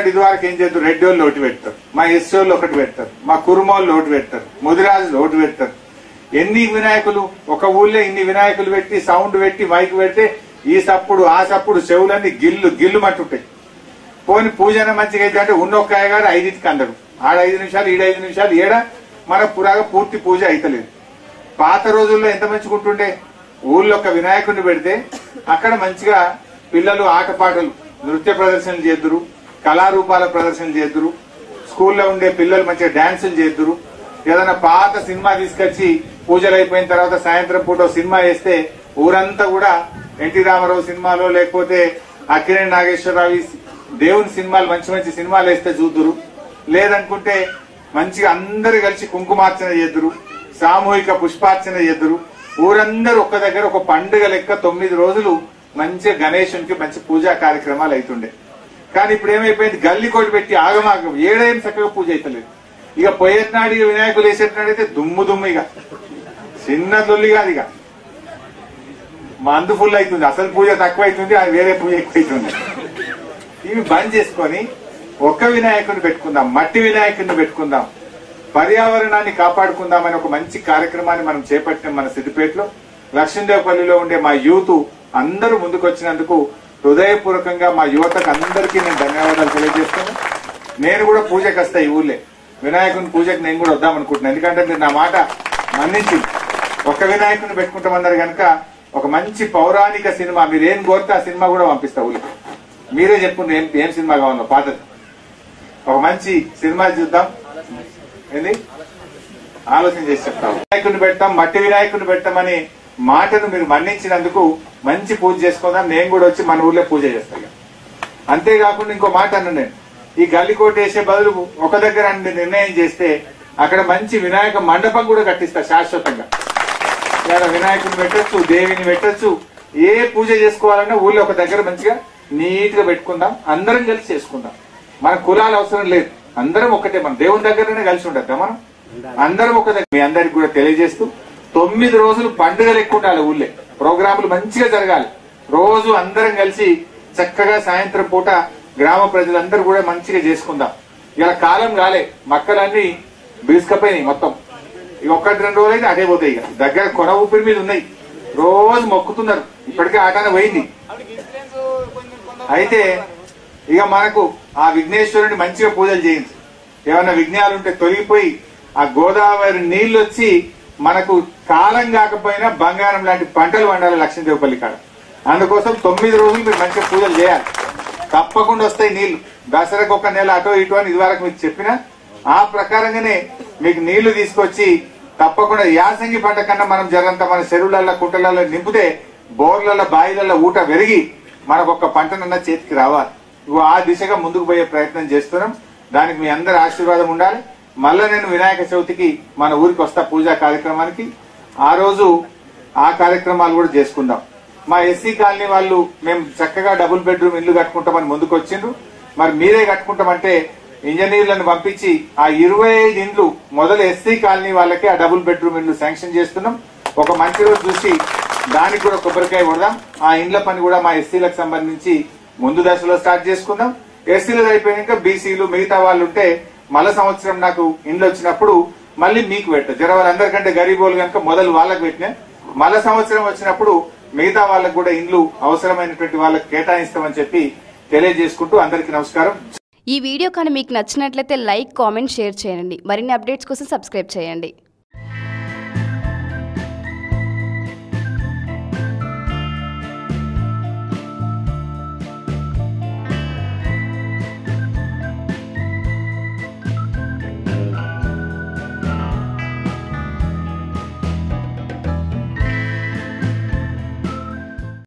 ఎందుకంటే ఇదివరకు ఏం చేస్తారు రెడ్డి వాళ్ళు ఒకటి పెడతారు మా ఎస్సీ వాళ్ళు ఒకటి పెడతారు మా కురుమోళ్ళు ఒకటి పెడతారు ముదిరాజులు ఒకటి పెడతారు ఎన్ని వినాయకులు ఒక ఊళ్ళో ఇన్ని వినాయకులు పెట్టి సౌండ్ పెట్టి మైక్ పెడితే ఈ సప్పుడు ఆ సప్పుడు చెవులన్నీ గిల్లు గిల్లు మట్టుంటాయి పోని పూజన మంచిగా అయితే అంటే ఉన్న ఒక్క గారు ఐదింటికి అందడు ఆడ ఐదు నిమిషాలు ఈడ ఐదు నిమిషాలు ఏడ మన పురాగా పూర్తి పూజ అయితలేదు పాత రోజుల్లో ఎంత మంచిగుంటుండే ఊళ్ళో ఒక వినాయకుడిని పెడితే అక్కడ మంచిగా పిల్లలు ఆటపాటలు నృత్య ప్రదర్శనలు చేద్దురు కళారూపాల ప్రదర్శనలు చేద్దురు స్కూల్లో ఉండే పిల్లలు మంచిగా డాన్సులు చేద్దురు ఏదైనా పాత సినిమా తీసుకొచ్చి పూజలు అయిపోయిన తర్వాత సాయంత్రం పూట ఓ సినిమా వేస్తే ఊరంతా కూడా ఎన్టీ రామారావు సినిమాలో లేకపోతే అక్కినేని నాగేశ్వరరావు ఈ దేవుని సినిమాలు మంచి మంచి సినిమాలు వేస్తే చూద్దురు లేదనుకుంటే మంచిగా అందరు కలిసి కుంకుమార్చన చేద్దురు సామూహిక పుష్పార్చన చేద్దురు ఊరందరూ ఒక్క దగ్గర ఒక పండుగ లెక్క తొమ్మిది రోజులు మంచిగా గణేశునికి మంచి పూజా కార్యక్రమాలు అవుతుండే కానీ ఇప్పుడు ఏమైపోయింది గల్లి కోటి పెట్టి ఆగమాగం ఏడేం చక్కగా పూజ అవుతలేదు ఇక పోయేటినాడు ఇక వినాయకులు వేసేటినాడైతే దుమ్ము దుమ్ము ఇక చిన్న తొల్లి కాదు ఇక మందు ఫుల్ అవుతుంది అసలు పూజ తక్కువ అవుతుంది అది వేరే పూజ ఎక్కువ అవుతుంది ఇవి బంద్ చేసుకొని ఒక్క వినాయకుడిని పెట్టుకుందాం మట్టి వినాయకుడిని పెట్టుకుందాం పర్యావరణాన్ని కాపాడుకుందామని ఒక మంచి కార్యక్రమాన్ని మనం చేపట్టినాం మన సిద్దిపేటలో లక్ష్మీదేవపల్లిలో ఉండే మా యూత్ అందరూ ముందుకొచ్చినందుకు హృదయపూర్వకంగా మా యువతకు అందరికీ నేను ధన్యవాదాలు తెలియజేస్తున్నాను నేను కూడా పూజకు వస్తా ఈ ఊళ్ళే వినాయకుని పూజకు నేను కూడా వద్దాం అనుకుంటున్నాను ఎందుకంటే మీరు నా మాట మన్నించి ఒక్క వినాయకుడిని పెట్టుకుంటామన్నారు కనుక ఒక మంచి పౌరాణిక సినిమా మీరు ఏం కోరితే ఆ సినిమా కూడా పంపిస్తా ఊళ్ళకి మీరే చెప్పుండ్రు ఏం ఏం సినిమా కావాలో పాతది ఒక మంచి సినిమా చూద్దాం ఏంది ఆలోచన చేసి చెప్తాం వినాయకుడిని పెడతాం మట్టి వినాయకుడిని పెడతామని మాటను మీరు మన్నించినందుకు మంచి పూజ చేసుకుందాం నేను కూడా వచ్చి మన ఊర్లో పూజ చేస్తాను ఇక. అంతేకాకుండా ఇంకో మాట అన్న నేను ఈ గల్లికోట వేసే బదులు ఒక దగ్గర అని నిర్ణయం చేస్తే అక్కడ మంచి వినాయక మండపం కూడా కట్టిస్తా శాశ్వతంగా ఇలా వినాయకుడిని పెట్టొచ్చు దేవిని పెట్టొచ్చు ఏ పూజ చేసుకోవాలన్నా ఊళ్ళో ఒక దగ్గర మంచిగా నీట్ గా పెట్టుకుందాం అందరం కలిసి చేసుకుందాం మన కులాలు అవసరం లేదు అందరం ఒకటే మనం దేవుని దగ్గరనే కలిసి ఉండద్దా మనం అందరం ఒక దగ్గర మీ అందరికి కూడా తెలియజేస్తూ తొమ్మిది రోజులు పండుగలు ఎక్కువ ఉండాలి ఊళ్ళే ప్రోగ్రాములు మంచిగా జరగాలి రోజు అందరం కలిసి చక్కగా సాయంత్రం పూట గ్రామ ప్రజలందరూ కూడా మంచిగా చేసుకుందాం ఇలా కాలం కాలే మక్కలన్నీ బిరుసుకపోయినాయి మొత్తం ఇక ఒక్కటి రెండు రోజులు అయితే అదే పోతాయి ఇక దగ్గర కొన ఊపిరి మీద ఉన్నాయి రోజు మొక్కుతున్నారు ఇప్పటికే ఆటాన పోయింది అయితే ఇక మనకు ఆ విఘ్నేశ్వరుని మంచిగా పూజలు చేయించు ఏమన్నా విఘ్నాలు ఉంటే తొలగిపోయి ఆ గోదావరి నీళ్లు వచ్చి మనకు కాలం కాకపోయినా బంగారం లాంటి పంటలు పండాలి లక్ష్మీదేవపల్లి కాడ అందుకోసం తొమ్మిది రోజులు మీరు మంచిగా పూజలు చేయాలి తప్పకుండా వస్తాయి నీళ్లు దసరాకు ఒక నెల అటో ఇటో అని ఇదివరకు మీకు చెప్పిన ఆ ప్రకారంగానే మీకు నీళ్లు తీసుకొచ్చి తప్పకుండా యాసంగి పంట కన్నా మనం జరంత మన చెరువులలో కుంటలలో నింపితే బోర్లలో బాయిలలో ఊట పెరిగి మనకు ఒక పంటనన్నా చేతికి రావాలి ఇగో ఆ దిశగా ముందుకు పోయే ప్రయత్నం చేస్తున్నాం దానికి మీ అందరి ఆశీర్వాదం ఉండాలి మళ్ళా నేను వినాయక చవితికి మన ఊరికి వస్తా పూజా కార్యక్రమానికి ఆ రోజు ఆ కార్యక్రమాలు కూడా చేసుకుందాం మా ఎస్సీ కాలనీ వాళ్ళు మేము చక్కగా డబుల్ బెడ్రూమ్ ఇల్లు కట్టుకుంటామని ముందుకు వచ్చిండ్రు మరి మీరే కట్టుకుంటామంటే ఇంజనీర్లను పంపించి ఆ ఇరవై ఐదు ఇండ్లు మొదలు ఎస్సీ కాలనీ వాళ్ళకి ఆ డబుల్ బెడ్రూమ్ ఇల్లు శాంక్షన్ చేస్తున్నాం ఒక మంచి రోజు చూసి దానికి కూడా కొబ్బరికాయ కొడదాం ఆ ఇండ్ల పని కూడా మా ఎస్సీలకు సంబంధించి ముందు దశలో స్టార్ట్ చేసుకుందాం ఎస్సీలు అయిపోయాక బీసీలు మిగతా వాళ్ళు ఉంటే మళ్ళా సంవత్సరం నాకు ఇండ్లు వచ్చినప్పుడు మళ్ళీ మీకు పెట్ట జర వాళ్ళందరికంటే గరీబోలు కనుక మొదలు వాళ్ళకి పెట్టినా మళ్ళా సంవత్సరం వచ్చినప్పుడు మిగతా వాళ్ళకు కూడా ఇండ్లు అవసరమైనటువంటి వాళ్ళకి కేటాయిస్తామని చెప్పి తెలియజేసుకుంటూ అందరికీ నమస్కారం ఈ వీడియో కానీ మీకు నచ్చినట్లయితే లైక్ కామెంట్ షేర్ చేయండి మరిన్ని అప్డేట్స్ కోసం సబ్స్క్రైబ్ చేయండి